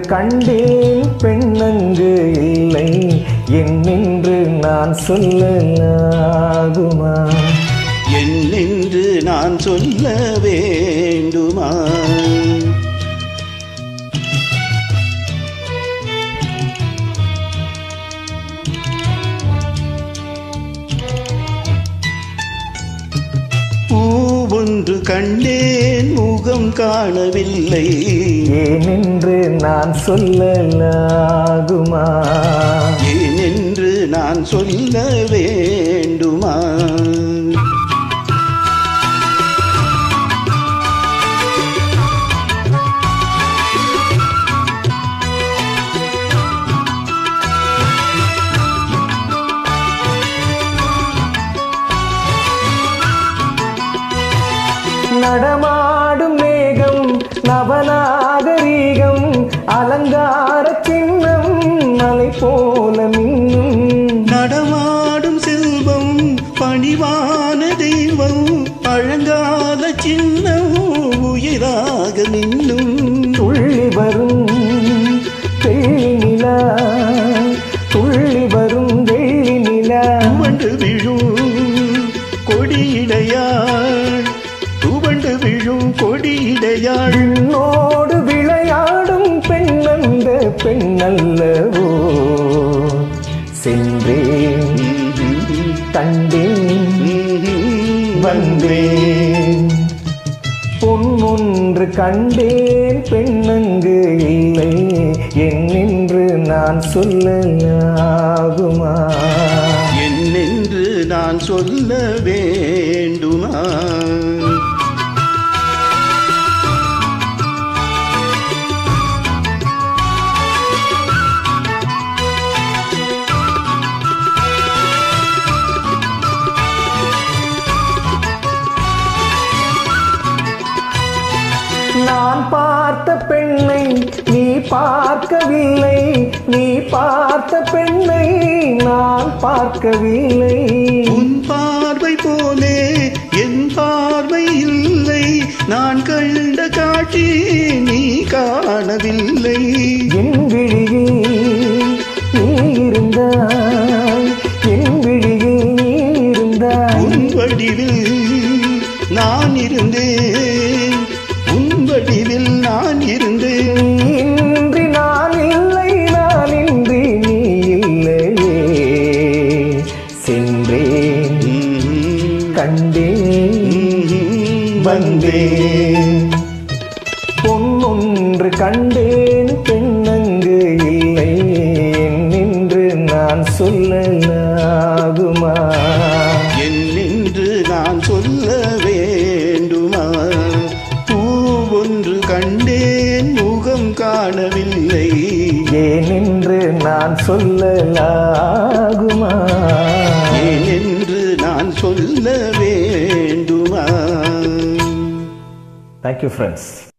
கண்டேன் பெண்ணங்கு இல்லை என்னென்று நான் சொல்லலாகுமா என்னென்று நான் சொல்ல வேண்டுமா பூவொன்று கண்டேன் முகம் காணவில்லை ஏனென்று நான் சொல்லலாகுமா ஏனென்று நான் சொல்ல வேண்டுமா நடமாடும் மேகம் நவநாகரீகம் அலங்கார சின்னம் மலை போல மின்னும் நடமாடும் செல்வம் பணிவான தெய்வம் பழங்கால சின்னம் உயிராக நின்னும் துள்ளி வரும் வெள்ளி நிலா துள்ளி வரும் வெள்ளி நிலா துவண்டு விழும் கொடியிடையாள் துவண்டு விழும் கொடியிடையாள் விண்ணோடு விளையாடும் பெண்ணந்த பெண்ணல்லவோ சென்றேன் கண்டேன் வந்தேன் பொன்னொன்று கண்டேன் பெண்ணங்கு இல்லை என்னென்று நான் சொல்லலாகுமா என்னென்று நான் சொல்ல வேண்டுமா நான் பார்த்த பெண்ணை நீ பார்க்கவில்லை நீ பார்த்த பெண்ணை நான் பார்க்கவில்லை உன் பார்வை போலே என் பார்வை இல்லை நான் கண்ட காட்சி நீ காணவில்லை என் விழியில் நீ இருந்தாய் என் விழியில் நீ இருந்தாய் உன் வடிவில் நான் இருந்தேன் உன் வடிவில் நான் இருந்தேன் நீ இன்றி நான் இல்லை நான் இன்றி நீ இல்லையே சென்றேன் கண்டேன் வந்தேன் பொன்னொன்று கண்டேன் பெண்ணங்கு இல்லை என்று நான் சொல்லலாகுமா என்னென்று நான் சொல்ல வேண்டுமா பூவொன்று கண்டேன் முகம் காணவில்லை ஏனென்று நான் சொல்லலாகுமா ஏனென்று நான் சொல்ல வேண்டுமா தேங்க்யூ ஃப்ரெண்ட்ஸ்